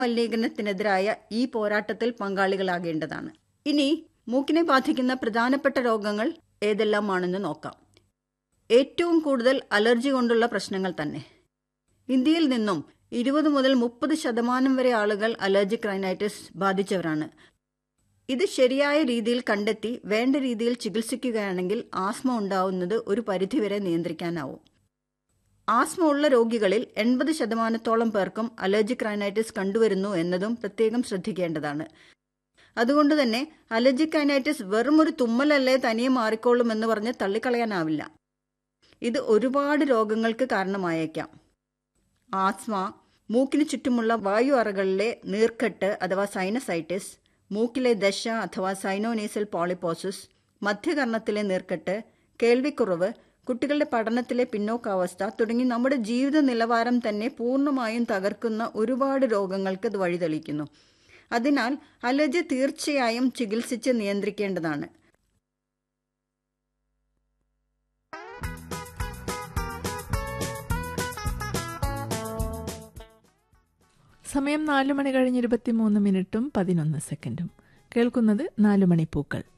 മലിനീകരണത്തിനെതിരായ ഈ പോരാട്ടത്തിൽ പങ്കാളികളാകേണ്ടതാണ് ഇനി മൂക്കിനെ ബാധിക്കുന്ന പ്രധാനപ്പെട്ട രോഗങ്ങൾ ഏതെല്ലാമാണെന്ന് നോക്കാം ഏറ്റവും കൂടുതൽ അലർജി കൊണ്ടുള്ള പ്രശ്നങ്ങൾ തന്നെ ഇന്ത്യയിൽ നിന്നും ഇരുപത് മുതൽ മുപ്പത് ശതമാനം വരെ ആളുകൾ അലർജിക് റൈനൈറ്റിസ് ബാധിച്ചവരാണ് ഇത് ശരിയായ രീതിയിൽ കണ്ടെത്തി വേണ്ട രീതിയിൽ ചികിത്സിക്കുകയാണെങ്കിൽ ആസ്മ ഉണ്ടാവുന്നത് ഒരു പരിധിവരെ നിയന്ത്രിക്കാനാവും ആസ്മ ഉള്ള രോഗികളിൽ എൺപത് ശതമാനത്തോളം പേർക്കും അലർജിക് റൈനൈറ്റിസ് കണ്ടുവരുന്നു എന്നതും പ്രത്യേകം ശ്രദ്ധിക്കേണ്ടതാണ് അതുകൊണ്ട് തന്നെ അലർജിക് റൈനൈറ്റിസ് വെറും ഒരു തുമ്മലല്ലേ തനിയെ മാറിക്കോളും എന്ന് പറഞ്ഞ് തള്ളിക്കളയാനാവില്ല ഇത് ഒരുപാട് രോഗങ്ങൾക്ക് കാരണമായേക്കാം ആസ്മ മൂക്കിന് ചുറ്റുമുള്ള വായു അറകളിലെ നീർക്കെട്ട് അഥവാ സൈനസൈറ്റിസ് മൂക്കിലെ ദശ അഥവാ സൈനോനേസൽ പോളിപ്പോസിസ് മധ്യകർണത്തിലെ നീർക്കെട്ട് കേൾവിക്കുറവ് കുട്ടികളുടെ പഠനത്തിലെ പിന്നോക്കാവസ്ഥ തുടങ്ങി നമ്മുടെ ജീവിത നിലവാരം തന്നെ പൂർണ്ണമായും തകർക്കുന്ന ഒരുപാട് രോഗങ്ങൾക്ക് ഇത് വഴിതെളിക്കുന്നു അതിനാൽ അലർജി തീർച്ചയായും ചികിത്സിച്ച് നിയന്ത്രിക്കേണ്ടതാണ് സമയം നാലു മണി കഴിഞ്ഞ് ഇരുപത്തിമൂന്ന് മിനിറ്റും പതിനൊന്ന് സെക്കൻഡും കേൾക്കുന്നത് നാലു മണിപ്പൂക്കൾ